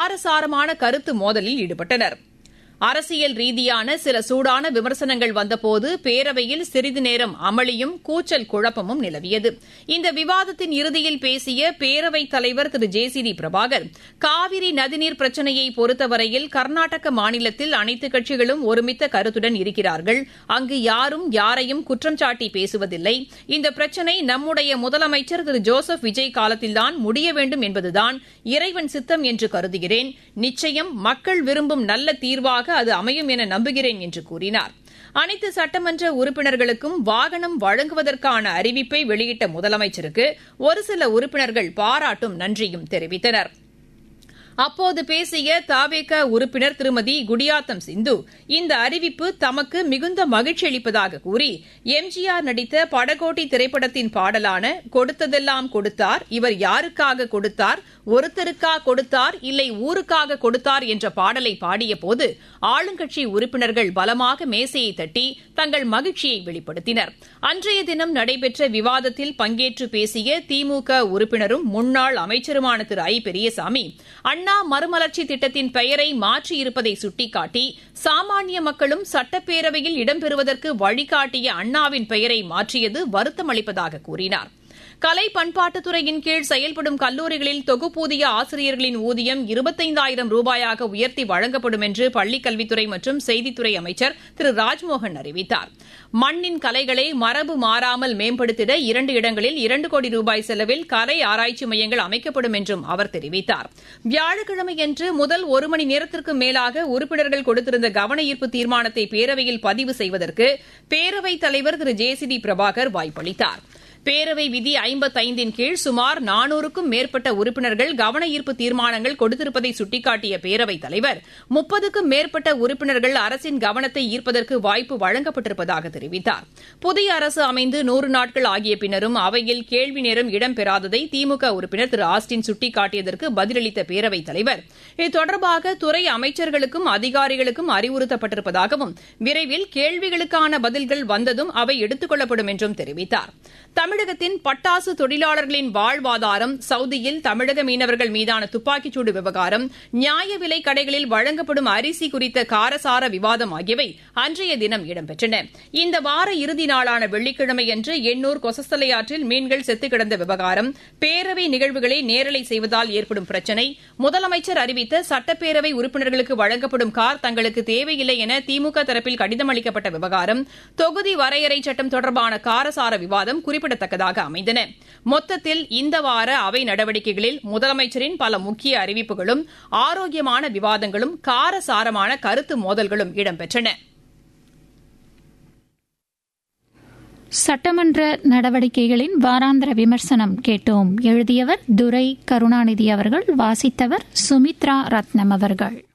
காரசாரமான கருத்து மோதலில் ஈடுபட்டனர் அரசியல் ரீதியான சில சூடான விமர்சனங்கள் வந்தபோது பேரவையில் சிறிது நேரம் அமளியும் கூச்சல் குழப்பமும் நிலவியது இந்த விவாதத்தின் இறுதியில் பேசிய பேரவைத் தலைவர் Thiru J C D Prabhakar Kaveri நதிநீர் பிரச்சினையை பொறுத்தவரையில் கர்நாடக மாநிலத்தில் அனைத்துக் கட்சிகளும் ஒருமித்த கருத்துடன் இருக்கிறார்கள் அங்கு யாரும் யாரையும் குற்றம் சாட்டி பேசுவதில்லை இந்த பிரச்சினை நம்முடைய முதலமைச்சர் திரு ஜோசப் விஜய் காலத்தில்தான் முடிய வேண்டும் என்பதுதான் இறைவன் சித்தம் என்று கருதுகிறேன் நிச்சயம் மக்கள் விரும்பும் நல்ல தீர்வாக அது அமையும் என நம்புகிறேன் என்று கூறினார் அனைத்து சட்டமன்ற உறுப்பினர்களுக்கும் வாகனம் வழங்குவதற்கான அறிவிப்பை வெளியிட்ட முதலமைச்சருக்கு ஒரு சில உறுப்பினர்கள் பாராட்டும் நன்றியும் தெரிவித்தனா் அப்போது பேசிய தாவேக உறுப்பினர் திருமதி குடியாத்தம் சிந்து இந்த அறிவிப்பு தமக்கு மிகுந்த மகிழ்ச்சி அளிப்பதாக கூறி எம்ஜிஆர் நடித்த படகோட்டி திரைப்படத்தின் பாடலான கொடுத்ததெல்லாம் கொடுத்தார் இவர் யாருக்காக கொடுத்தார் ஒருத்தருக்கா கொடுத்தார் இல்லை ஊருக்காக கொடுத்தார் என்ற பாடலை பாடியபோது ஆளுங்கட்சி உறுப்பினர்கள் பலமாக மேசையை தட்டி தங்கள் மகிழ்ச்சியை வெளிப்படுத்தினர் அன்றைய தினம் நடைபெற்ற விவாதத்தில் பங்கேற்று பேசிய திமுக உறுப்பினரும் முன்னாள் அமைச்சருமான திரு ஐ பெரியசாமி அண்ணா மறுமலர்ச்சி திட்டத்தின் பெயரை மாற்றியிருப்பதை சுட்டிக்காட்டி சாமானிய மக்களும் சட்டப்பேரவையில் இடம்பெறுவதற்கு வழிகாட்டிய அண்ணாவின் பெயரை மாற்றியது வருத்தம் அளிப்பதாக கூறினார் கலை பண்பாட்டுத்துறையின் கீழ் செயல்படும் கல்லூரிகளில் தொகுப்பூதிய ஆசிரியர்களின் ஊதியம் இருபத்தைந்தாயிரம் ரூபாயாக உயர்த்தி வழங்கப்படும் என்று பள்ளிக்கல்வித்துறை மற்றும் செய்தித்துறை அமைச்சர் திரு ராஜ்மோகன் அறிவித்தார் மண்ணின் கலைகளை மரபு மாறாமல் மேம்படுத்திட இரண்டு இடங்களில் இரண்டு கோடி ரூபாய் செலவில் கலை ஆராய்ச்சி மையங்கள் அமைக்கப்படும் என்றும் அவர் தெரிவித்தார் வியாழக்கிழமையன்று முதல் ஒரு மணி நேரத்திற்கு மேலாக உறுப்பினர்கள் கொடுத்திருந்த கவன ஈர்ப்பு தீர்மானத்தை பேரவையில் பதிவு செய்வதற்கு பேரவைத் தலைவர் Thiru J C D Prabhakar வாய்ப்பளித்தாா் பேரவை விதி ஐம்பத்தைந்தின் கீழ் சுமார் நானூறுக்கும் மேற்பட்ட உறுப்பினர்கள் கவன ஈர்ப்பு தீர்மானங்கள் கொடுத்திருப்பதை சுட்டிக்காட்டிய பேரவைத் தலைவர் முப்பதுக்கும் மேற்பட்ட உறுப்பினர்கள் அரசின் கவனத்தை ஈர்ப்பதற்கு வாய்ப்பு வழங்கப்பட்டிருப்பதாக தெரிவித்தார் புதிய அரசு அமைந்து நூறு நாட்கள் ஆகிய பின்னரும் அவையில் கேள்வி நேரம் இடம்பெறாததை திமுக உறுப்பினர் திரு ஆஸ்டின் சுட்டிக்காட்டியதற்கு பதிலளித்த பேரவைத் தலைவர் இது தொடர்பாக துறை அமைச்சர்களுக்கும் அதிகாரிகளுக்கும் அறிவுறுத்தப்பட்டிருப்பதாகவும் விரைவில் கேள்விகளுக்கான பதில்கள் வந்ததும் அவை எடுத்துக் கொள்ளப்படும் என்றும் தெரிவித்தார் தமிழகத்தின் பட்டாசு தொழிலாளர்களின் வாழ்வாதாரம் சவுதியில் தமிழக மீனவர்கள் மீதான துப்பாக்கிச்சூடு விவகாரம் நியாய விலை கடைகளில் வழங்கப்படும் அரிசி குறித்த காரசார விவாதம் ஆகியவை அன்றைய தினம் இடம்பெற்றன இந்த வார இறுதி நாளான வெள்ளிக்கிழமையன்று எண்ணூர் கொசஸ்தலை ஆற்றில் மீன்கள் செத்து கிடந்த விவகாரம் பேரவை நிகழ்வுகளை நேரலை செய்வதால் ஏற்படும் பிரச்சினை முதலமைச்சர் அறிவித்த சட்டப்பேரவை உறுப்பினர்களுக்கு வழங்கப்படும் கார் தங்களுக்கு தேவையில்லை என திமுக தரப்பில் கடிதம் அளிக்கப்பட்ட விவகாரம் தொகுதி வரையறை சட்டம் தொடர்பான காரசார விவாதம் குறிப்பிடத்தக்கதாக அமைந்தன மொத்தத்தில் இந்த வார அவை நடவடிக்கைகளில் முதலமைச்சரின் பல முக்கிய அறிவிப்புகளும் ஆரோக்கியமான விவாதங்களும் காரசாரமான கருத்து மோதல்களும் இடம்பெற்றன சட்டமன்ற நடவடிக்கைகளின் வாராந்திர விமர்சனம் கேட்டோம் எழுதியவர் துரை கருணாநிதி அவர்கள் வாசித்தவர் சுமித்ரா ரத்னம் அவர்கள்